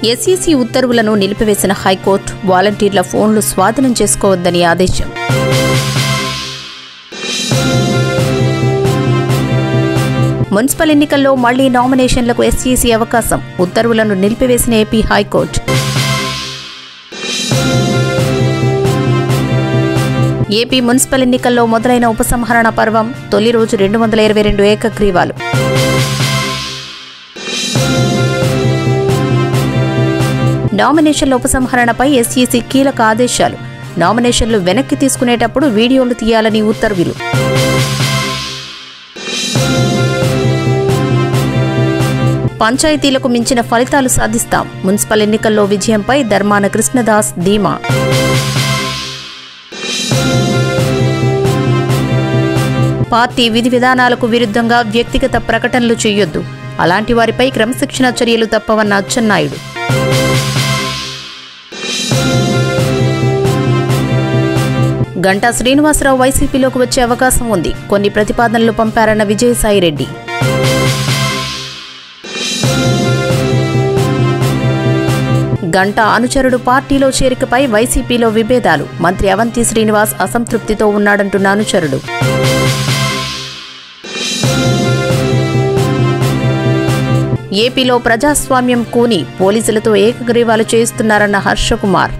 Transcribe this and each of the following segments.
SEC ఉత్తర్వులను నిలిపివేసిన high court వాలంటీర్ల ఫోన్లు స్వాధీనం చేసుకోవద్దని ఆదేశం మున్సిపల్ ఎన్నికల్లో మళ్లీ నామినేషన్లకు ఎస్ఈసీ అవకాశం ఉత్తర్వులను నిలిపివేసిన ఏపీ హైకోర్టు ఏపీ మున్సిపల్ ఎన్నికల్లో మొదలైన ఉపసంహరణ పర్వం తొలి రోజు రెండు వందల ఇరవై రెండు ఏకగ్రీవాలు నామినేషన్ల ఉపసంహరణపై ఎస్ఈసీ కీలక ఆదేశాలు నామినేషన్లు వెనక్కి తీసుకునేటప్పుడు వీడియోలు తీయాలని ఉత్తర్వులు పంచాయతీలకు మించిన ఫలితాలు సాధిస్తాం మున్సిపల్ ఎన్నికల్లో విజయంపై ధర్మాన కృష్ణదాస్ ధీమా పార్టీ విధి విధానాలకు విరుద్ధంగా వ్యక్తిగత ప్రకటనలు చేయొద్దు అలాంటి వారిపై క్రమశిక్షణ చర్యలు తప్పవన్న అచ్చెన్నాయుడు గంటా శ్రీనివాసరావు వైసీపీలోకి వచ్చే అవకాశం ఉంది కొన్ని ప్రతిపాదనలు పంపారన్న విజయసాయిరెడ్డి గంటా అనుచరుడు పార్టీలో చేరికపై వైసీపీలో విభేదాలు మంత్రి అవంతి శ్రీనివాస్ అసంతృప్తితో ఉన్నాడంటున్న అనుచరుడు ఏపీలో ప్రజాస్వామ్యం కూని పోలీసులతో ఏకగ్రీవాలు చేయిస్తున్నారన్న హర్షకుమార్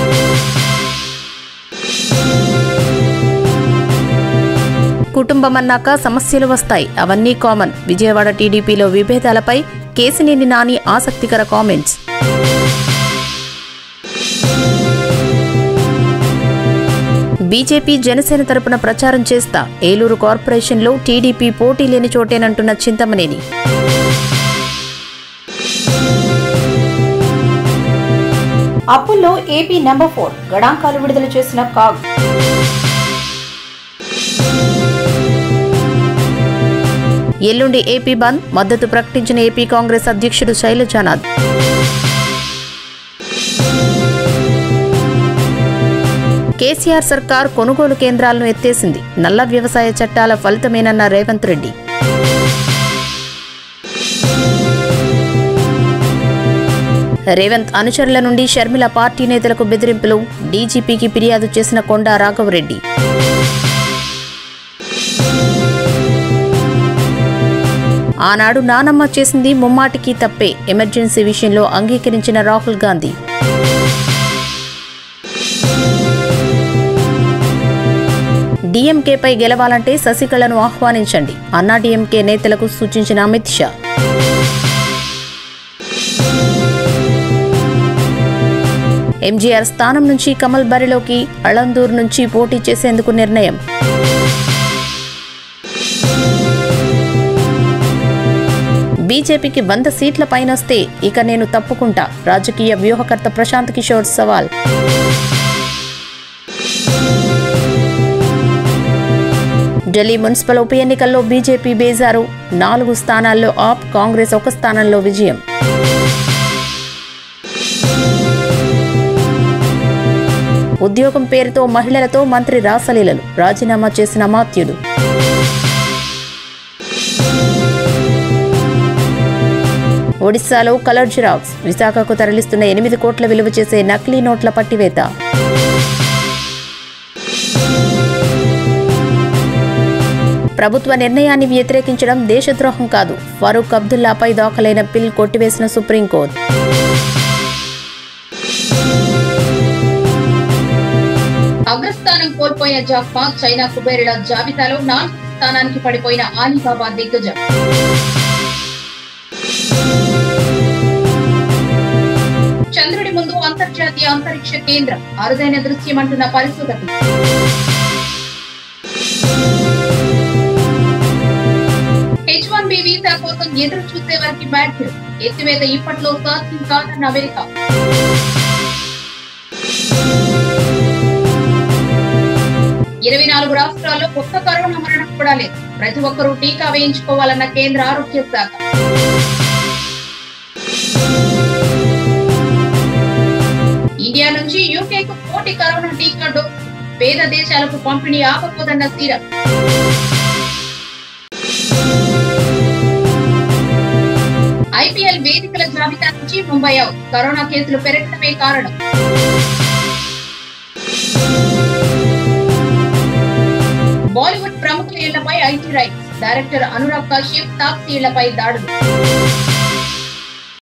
కుటుంబం అన్నాక సమస్యలు వస్తాయి అవన్నీ కామన్ విజయవాడ టీడీపీలో విభేదాలపై కేసినేని నాని ఆసక్తికర కామెంట్స్ బీజేపీ జనసేన తరపున ప్రచారం చేస్తా ఏలూరు కార్పొరేషన్లో టీడీపీ పోటీ లేని చోటేనంటున్న చింతమనేని అప్పుల్లో ఏపీ నెంబర్ ఫోర్ గణాంకాలు విడుదల చేసిన కాగ్ ఎల్లుండి ఏపీ బంద్ మద్దతు ప్రకటించిన ఏపీ కాంగ్రెస్ అధ్యక్షుడు శైలజానాథ్ కేసీఆర్ సర్కార్ కొనుగోలు కేంద్రాలను ఎత్తేసింది నల్ల వ్యవసాయ చట్టాల ఫలితమేనన్న రేవంత్ రెడ్డి రేవంత్ అనుచరుల నుండి షర్మిల పార్టీ నేతలకు బెదిరింపులు డీజీపీకి ఫిర్యాదు చేసిన కొండా రాఘవరెడ్డి ఆనాడు నానమ్మ చేసింది ముమ్మాటికి తప్పే ఎమర్జెన్సీ విషయంలో అంగీకరించిన రాహుల్ గాంధీ డీఎంకేపై గెలవాలంటే శశికళను ఆహ్వానించండి అన్నా డీఎంకే నేతలకు సూచించిన అమిత్ షా ఎంజీఆర్ స్థానం నుంచి కమల్ బరిలోకి అళందూర్ నుంచి పోటీ చేసేందుకు నిర్ణయం బీజేపీకి వంద సీట్ల పైనొస్తే ఇక నేను తప్పుకుంటా రాజకీయ వ్యూహకర్త ప్రశాంత్ కిషోర్ సవాల్ ఢిల్లీ మున్సిపల్ ఉప ఎన్నికల్లో బీజేపీ బేజారు నాలుగు స్థానాల్లో ఆప్ కాంగ్రెస్ ఒక స్థానంలో విజయం ఉద్యోగం పేరుతో మహిళలతో మంత్రి రాసలీలలు రాజీనామా చేసిన అమాత్యుడు ఒడిశాలో కలర్ జిరాక్స్ విశాఖకు తరలిస్తున్న ఎనిమిది కోట్ల విలువ చేసే నకిలీ నోట్ల పట్టివేత ప్రభుత్వ నిర్ణయాన్ని వ్యతిరేకించడం దేశద్రోహం కాదు ఫరూక్ అబ్దుల్లాపై దాఖలైన పిల్ కొట్టివేసిన సుప్రీంకోర్టు అగ్రస్థానం కోల్పోయిన జాఫ్మా చైనా కుబేరుల జాబితాలో నాలుగు స్థానానికి పడిపోయిన ఆలీబాబా దిగ్గజం చంద్రుడి ముందు అంతర్జాతీయ అంతరిక్ష కేంద్రం అరుదైన దృశ్యం అంటున్న పరిశోధకులు హెచ్ వన్ బి వీసా కోసం ఎదురు చూసే వారికి బ్యాడ్ న్యూస్ ఎత్తివేత ఇప్పట్లో సాధ్యం కాదన్న అమెరికా ఇరవై నాలుగు రాష్ట్రాల్లో కొత్త కరోనా మరణం కూడా లేదు ప్రతి ఒక్కరూ టీకా వేయించుకోవాలన్న కేంద్ర ఆరోగ్య శాఖ ఇండియా నుంచి యూకేకు కోటి కరోనా టీకా డోస్ పేద దేశాలకు పంపిణీ ఆపకూడదన్న సీరం ఐపీఎల్ వేదికల జాబితా నుంచి ముంబై అవుట్ కరోనా కేసులు పెరగడమే కారణం బాలీవుడ్ ప్రముఖుల ఇళ్లపై IT raids director Anurag Kashyap Taapsee ఇళ్లపై దాడులు